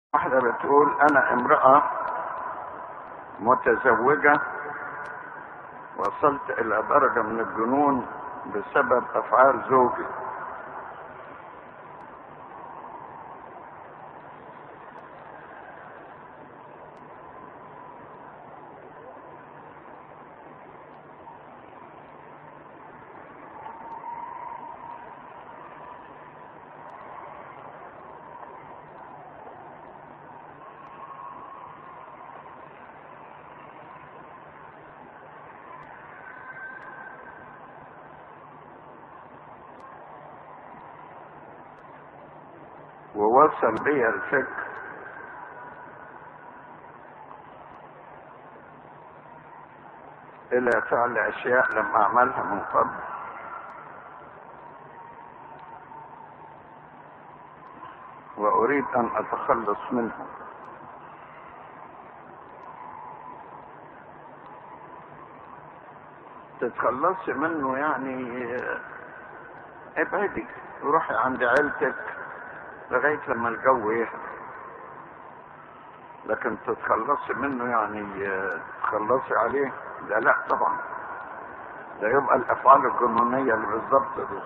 واحدة بتقول أنا امرأة متزوجة وصلت إلى درجة من الجنون بسبب أفعال زوجي ووصل بي الفكر إلى فعل أشياء لم أعملها من قبل وأريد أن أتخلص منها تتخلصي منه يعني ابعدي روحي عند عيلتك لغاية لما الجو يهدى لكن تتخلصي منه يعني تخلصي عليه لا لا طبعا ده يبقى الافعال الجنونية اللي بالظبط دي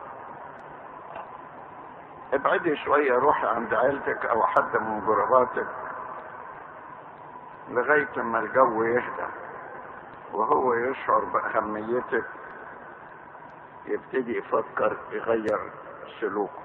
ابعدي شوية روحي عند عيلتك او حد من قرباتك لغاية لما الجو يهدى وهو يشعر بأهميتك يبتدي يفكر يغير سلوكه